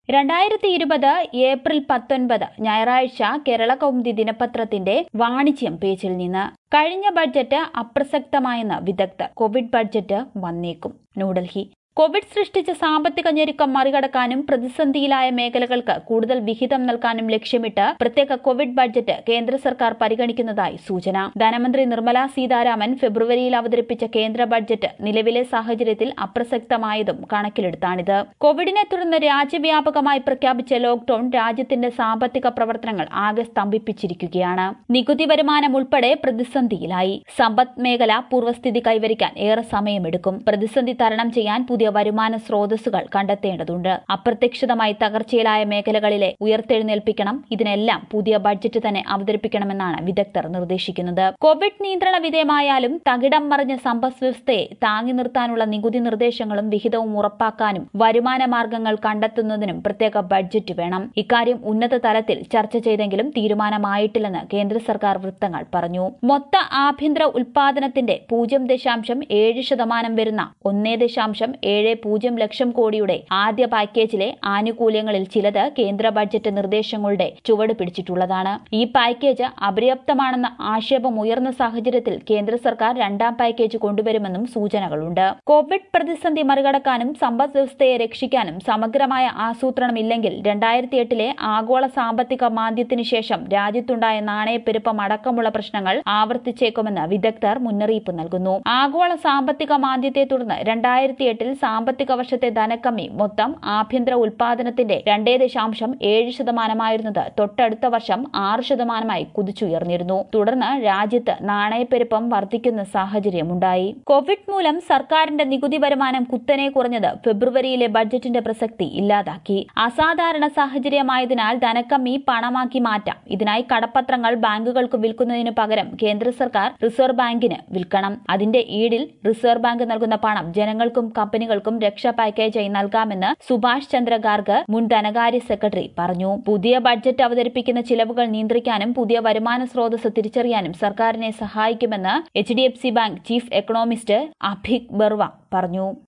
രണ്ടായിരത്തി ഇരുപത് ഏപ്രിൽ പത്തൊൻപത് ഞായറാഴ്ച കേരള കൗമുദി ദിനപത്രത്തിന്റെ വാണിജ്യം പേജിൽ നിന്ന് കഴിഞ്ഞ ബഡ്ജറ്റ് അപ്രസക്തമായെന്ന് വിദഗ്ധർ കോവിഡ് ബഡ്ജറ്റ് വന്നേക്കും ന്യൂഡൽഹി കോവിഡ് സൃഷ്ടിച്ച സാമ്പത്തിക ഞെരുക്കം മറികടക്കാനും പ്രതിസന്ധിയിലായ മേഖലകൾക്ക് കൂടുതൽ വിഹിതം നൽകാനും ലക്ഷ്യമിട്ട് പ്രത്യേക കോവിഡ് ബഡ്ജറ്റ് കേന്ദ്ര സർക്കാർ പരിഗണിക്കുന്നതായി സൂചന ധനമന്ത്രി നിർമ്മല സീതാരാമൻ ഫെബ്രുവരിയിൽ അവതരിപ്പിച്ച കേന്ദ്ര ബഡ്ജറ്റ് നിലവിലെ സാഹചര്യത്തിൽ അപ്രസക്തമായതും കണക്കിലെടുത്താണിത് കോവിഡിനെ തുടർന്ന് രാജ്യവ്യാപകമായി പ്രഖ്യാപിച്ച ലോക്ഡൌൺ രാജ്യത്തിന്റെ സാമ്പത്തിക പ്രവർത്തനങ്ങൾ ആകെ സ്തംഭിപ്പിച്ചിരിക്കുകയാണ് നികുതി വരുമാനം ഉൾപ്പെടെ പ്രതിസന്ധിയിലായി സമ്പദ് മേഖല പൂർവ്വസ്ഥിതി കൈവരിക്കാൻ ഏറെ സമയമെടുക്കും പ്രതിസന്ധി തരണം ചെയ്യാൻ പുതിയ വരുമാന സ്രോതസ്സുകൾ കണ്ടെത്തേണ്ടതുണ്ട് അപ്രതീക്ഷിതമായി തകർച്ചയിലായ മേഖലകളിലെ ഉയർത്തെഴുന്നേൽപ്പിക്കണം ഇതിനെല്ലാം പുതിയ ബഡ്ജറ്റ് തന്നെ അവതരിപ്പിക്കണമെന്നാണ് വിദഗ്ധർ നിർദ്ദേശിക്കുന്നത് കോവിഡ് നിയന്ത്രണ വിധേയമായാലും തകിടം മറിഞ്ഞ സമ്പദ് വ്യവസ്ഥയെ താങ്ങി നിർത്താനുള്ള നികുതി നിർദ്ദേശങ്ങളും വിഹിതവും ഉറപ്പാക്കാനും വരുമാന മാർഗങ്ങൾ കണ്ടെത്തുന്നതിനും പ്രത്യേക ബഡ്ജറ്റ് വേണം ഇക്കാര്യം ഉന്നത തലത്തിൽ ചർച്ച ചെയ്തെങ്കിലും തീരുമാനമായിട്ടില്ലെന്ന് കേന്ദ്ര സർക്കാർ വൃത്തങ്ങൾ പറഞ്ഞു മൊത്ത ആഭ്യന്തര ഉൽപാദനത്തിന്റെ പൂജ്യം ദശാംശം ഏഴ് ശതമാനം വരുന്ന ഒന്നേ ദശാംശം ഏഴ് പൂജ്യം ലക്ഷം കോടിയുടെ ആദ്യ പാക്കേജിലെ ആനുകൂല്യങ്ങളിൽ ചിലത് കേന്ദ്ര ബഡ്ജറ്റ് നിർദ്ദേശങ്ങളുടെ ചുവട് പിടിച്ചിട്ടുള്ളതാണ് ഈ പാക്കേജ് അപര്യാപ്തമാണെന്ന ആക്ഷേപം ഉയർന്ന സാഹചര്യത്തിൽ കേന്ദ്ര സർക്കാർ രണ്ടാം പാക്കേജ് കൊണ്ടുവരുമെന്നും സൂചനകളുണ്ട് കോവിഡ് പ്രതിസന്ധി മറികടക്കാനും സമ്പദ് വ്യവസ്ഥയെ രക്ഷിക്കാനും സമഗ്രമായ ആസൂത്രണമില്ലെങ്കിൽ രണ്ടായിരത്തി എട്ടിലെ ആഗോള സാമ്പത്തിക മാന്ദ്യത്തിനു ശേഷം രാജ്യത്തുണ്ടായ നാണയപ്പെരുപ്പം അടക്കമുള്ള പ്രശ്നങ്ങൾ ആവർത്തിച്ചേക്കുമെന്ന് വിദഗ്ധർ മുന്നറിയിപ്പ് നൽകുന്നു ആഗോള സാമ്പത്തിക മാന്ദ്യത്തെ തുടർന്ന് രണ്ടായിരത്തി എട്ടിൽ സാമ്പത്തിക വർഷത്തെ ധനക്കമ്മി മൊത്തം ആഭ്യന്തര ഉൽപാദനത്തിന്റെ രണ്ടേ ദശാംശം ഏഴ് ശതമാനമായിരുന്നത് തൊട്ടടുത്ത വർഷം ആറ് ശതമാനമായി കുതിച്ചുയർന്നിരുന്നു തുടർന്ന് രാജ്യത്ത് നാണയപ്പെരുപ്പം വർദ്ധിക്കുന്ന സാഹചര്യമുണ്ടായി കോവിഡ് മൂലം സർക്കാരിന്റെ നികുതി വരുമാനം കുത്തനെ കുറഞ്ഞത് ഫെബ്രുവരിയിലെ ബഡ്ജറ്റിന്റെ പ്രസക്തി ഇല്ലാതാക്കി അസാധാരണ സാഹചര്യമായതിനാൽ ധനക്കമ്മി പണമാക്കി മാറ്റാം ഇതിനായി കടപ്പത്രങ്ങൾ ബാങ്കുകൾക്ക് വിൽക്കുന്നതിനു പകരം കേന്ദ്ര സർക്കാർ റിസർവ് ബാങ്കിന് വിൽക്കണം അതിന്റെ ഈടിൽ റിസർവ് ബാങ്ക് നൽകുന്ന പണം ജനങ്ങൾക്കും കമ്പനികൾക്കും രക്ഷാ പാക്കേജായി നൽകാമെന്ന് സുഭാഷ് ചന്ദ്ര ഗാർഗ് മുൻ ധനകാര്യ സെക്രട്ടറി പറഞ്ഞു പുതിയ ബഡ്ജറ്റ് അവതരിപ്പിക്കുന്ന ചിലവുകൾ നിയന്ത്രിക്കാനും പുതിയ വരുമാന സ്രോതസ് തിരിച്ചറിയാനും സർക്കാരിനെ സഹായിക്കുമെന്ന് H bank chief economist Abhik Barua പറഞ്ഞു